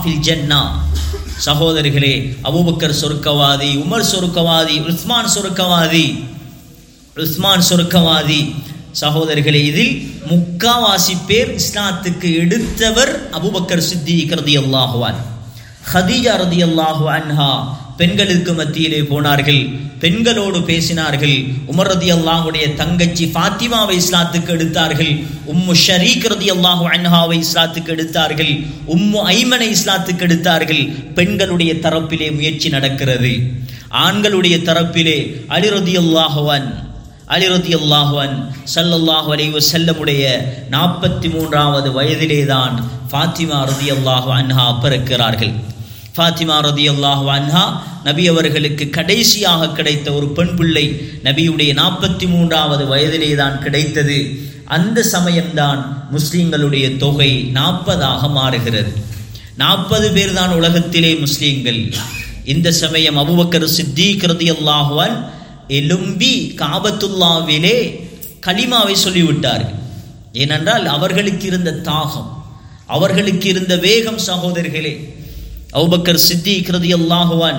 fill ஜன்னா சகோதரிகளே Abu Bakr சொர்க்கவாதி உமர் சொர்க்கவாதி உஸ்மான் சொர்க்கவாதி உஸ்மான் சொர்க்கவாதி சகோதரிகளே இதில் முக்காவாசி பேர் இஸ்லாத்துக்கு எடுத்தவர் அபூபக்கர் சித்திக் ரதியல்லாஹு அன்ஹு ஹதீஜா ரதியல்லாஹு அன்ஹா பெண்களுக்கு மத்தியிலே போனார்கள் பெண்களோடு பேசினார்கள் உமர் ரதி அல்லாஹுடைய தங்கச்சி ஃபாத்திமாவை இஸ்லாத்துக்கு எடுத்தார்கள் உம்மு ஷரீக் ரதி அல்லாஹு அன்ஹாவை இஸ்லாத்துக்கு எடுத்தார்கள் உம்மு ஐமனை இஸ்லாத்துக்கு எடுத்தார்கள் பெண்களுடைய தரப்பிலே முயற்சி நடக்கிறது ஆண்களுடைய தரப்பிலே அலி ரதி அல்லாஹுவன் அலி ரதி அல்லாஹுவன் சல்லல்லாஹு அலைஹி வஸல்லமுடைய நாற்பத்தி மூன்றாவது வயதிலே தான் ஃபாத்திமா ரதி அல்லாஹு அன்ஹா பிறக்கிறார்கள் ஃபாத்திமா ரதி அல்லாஹு அன்ஹா நபி அவர்களுக்கு கடைசியாக கிடைத்த ஒரு பெண் பிள்ளை நபியுடைய நாற்பத்தி மூன்றாவது வயதிலே தான் கிடைத்தது அந்த சமயம்தான் முஸ்லிம்களுடைய தொகை நாற்பதாக மாறுகிறது நாற்பது பேர் தான் உலகத்திலே முஸ்லீம்கள் இந்த சமயம் அபுபக்கர் சித்திக் ரதி அல்லாஹுவன் எலும்பி காபத்துல்லாவிலே கலிமாவை சொல்லிவிட்டார்கள் ஏனென்றால் அவர்களுக்கு இருந்த தாகம் அவர்களுக்கு இருந்த வேகம் சகோதரர்களே அவுபக்கர் சித்திக் ரதி அல்லாஹுவான்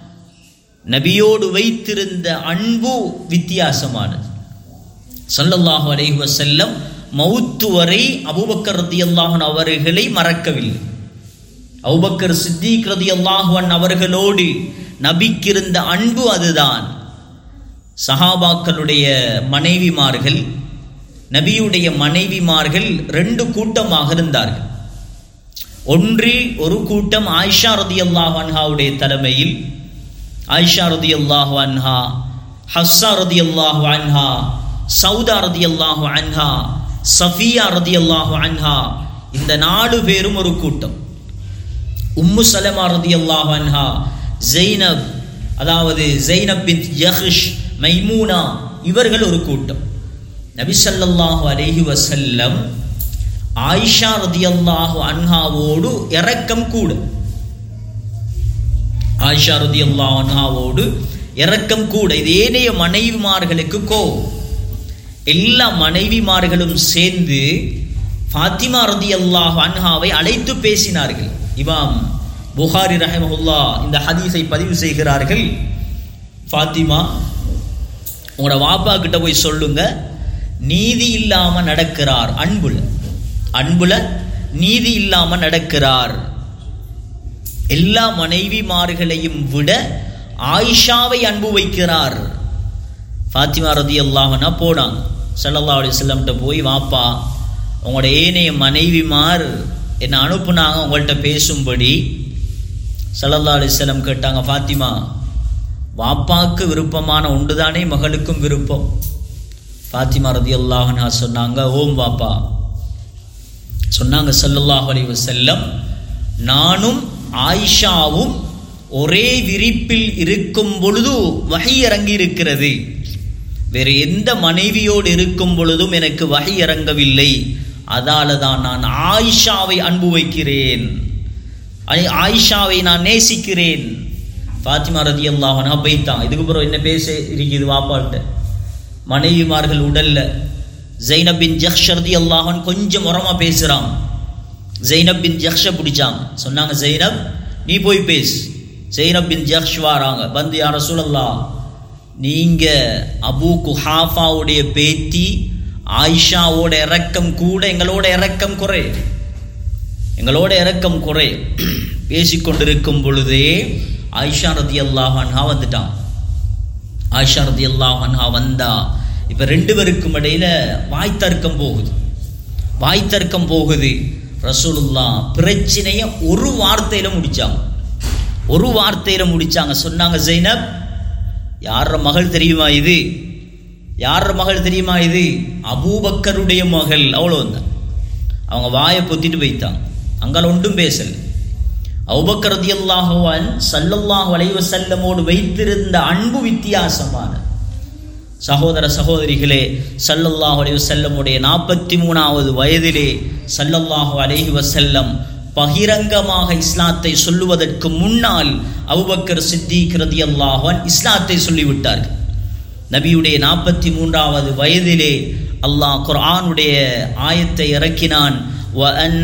நபியோடு வைத்திருந்த அன்பு வித்தியாசமானது சல்லல்லாஹு அலைஹி வஸல்லம் மௌத்து வரை அபூபக்கர் ரதி அல்லாஹன் அவர்களை மறக்கவில்லை அபூபக்கர் சித்திக் ரதி அல்லாஹுவன் அவர்களோடு நபிக்கிருந்த அன்பு அதுதான் சஹாபாக்களுடைய மனைவிமார்கள் நபியுடைய மனைவிமார்கள் ரெண்டு கூட்டமாக இருந்தார்கள் ஒன்றி ஒரு கூட்டம் ஆயிஷா ரதி அல்லாஹ் அன்ஹாவுடைய தலைமையில் ஆயிஷா ரதி அல்லாஹ் அன்ஹா ஹஸ்ஸா ரதி அல்லாஹ் அன்ஹா சவுதா ரதி அல்லாஹ் அன்ஹா சஃபியா ரதி அல்லாஹ் அன்ஹா இந்த நாலு பேரும் ஒரு கூட்டம் உம்மு சலமா ரதி அல்லாஹ் அன்ஹா ஜெய்னப் அதாவது ஜெய்னப் பின் யஹ்ஷ் மைமூனா இவர்கள் ஒரு கூட்டம் நபி ஸல்லல்லாஹு அலைஹி வஸல்லம் ஆயிஷா ரதியல்லாஹு அன்ஹாவோடு இரக்கம் கூட ஆயிஷா ரதியல்லாஹு அன்ஹாவோடு இரக்கம் கூட இது ஏனைய மனைவிமார்களுக்கு கோவம் எல்லா மனைவிமார்களும் சேர்ந்து ஃபாத்திமா ரதியல்லாஹு அன்ஹாவை அழைத்து பேசினார்கள் இமாம் புகாரி ரஹமஹுல்லா இந்த ஹதீஸை பதிவு செய்கிறார்கள் ஃபாத்திமா உங்களோட வாப்பா கிட்ட போய் சொல்லுங்க நீதி இல்லாம நடக்கிறார் அன்புல அன்புல நீதி இல்லாம நடக்கிறார் எல்லா மனைவிமார்களையும் விட ஆயிஷாவை அன்பு வைக்கிறார் ஃபாத்திமா ரதி அல்லாஹனா போனாங்க சல்லல்லா அலி செல்லம்கிட்ட போய் வாப்பா உங்களோட ஏனைய மனைவிமார் என்னை அனுப்புனாங்க உங்கள்கிட்ட பேசும்படி சல்லல்லா அலி செல்லம் கேட்டாங்க ஃபாத்திமா வாப்பாவுக்கு விருப்பமான ஒன்றுதானே மகளுக்கும் விருப்பம் ஃபாத்திமா ரதி அல்லாஹனா சொன்னாங்க ஓம் வாப்பா சொன்னாங்க சல்லல்லாஹ் அலைஹி வஸல்லம் நானும் ஆயிஷாவும் ஒரே விரிப்பில் இருக்கும் பொழுது வகை இறங்கி இருக்கிறது வேறு எந்த மனைவியோடு இருக்கும் பொழுதும் எனக்கு வகை இறங்கவில்லை அதால தான் நான் ஆயிஷாவை அன்பு வைக்கிறேன் ஆய்- ஆயிஷாவை நான் நேசிக்கிறேன் ஃபாத்திமா ரதி அல்லாஹனா பைத்தான் இதுக்கு பிறகு என்ன பேச இருக்குது வாப்பாட்ட மனைவிமார்கள் உடல்ல ஜைனப் பின் ஜக்ஷ் ரதி அல்லாஹன் கொஞ்சம் உரமா பேசுறான் ஜைனப் பின் ஜக்ஷ பிடிச்சாங்க சொன்னாங்க ஜைனப் நீ போய் பேசு ஜைனப் பின் ஜக்ஷ் வாராங்க வந்து யார சூழல்லா நீங்க அபூ குஹாஃபாவுடைய பேத்தி ஆயிஷாவோட இறக்கம் கூட எங்களோட இறக்கம் குறை எங்களோட இறக்கம் குறை பேசிக்கொண்டிருக்கும் பொழுதே ஆயிஷா ரதி அல்லாஹன்ஹா வந்துட்டான் ஆயிஷா ரதி அல்லாஹன்ஹா வந்தா இப்ப ரெண்டு பேருக்கும் இடையில வாய் தர்க்கம் போகுது வாய் தர்க்கம் போகுது ரசூலுல்லா பிரச்சனைய ஒரு வார்த்தையில முடிச்சாங்க ஒரு வார்த்தையில முடிச்சாங்க சொன்னாங்க ஜெய்னப் யார மகள் தெரியுமா இது யார மகள் தெரியுமா இது அபூபக்கருடைய மகள் அவ்வளவுதான் அவங்க வாயை பொத்திட்டு வைத்தாங்க அங்கால ஒன்றும் பேசல அபூபக்கர் ரதியல்லாஹுவான் சல்லல்லாஹு அலைஹி வஸல்லமோடு வைத்திருந்த அன்பு வித்தியாசமானது சகோதர சகோதரிகளே சல்லல்லாஹு அலைஹி வஸல்லமுடைய நாற்பத்தி மூணாவது வயதிலே சல்லல்லாஹு அலைஹி வஸல்லம் பகிரங்கமாக இஸ்லாத்தை சொல்லுவதற்கு முன்னால் அபூபக்கர் சித்திக் ரதியல்லாஹு அன்ஹு இஸ்லாத்தை சொல்லிவிட்டார்கள் நபியுடைய நாற்பத்தி மூன்றாவது வயதிலே அல்லாஹ் குர்ஆனுடைய ஆயத்தை இறக்கினான் وَأَنَّ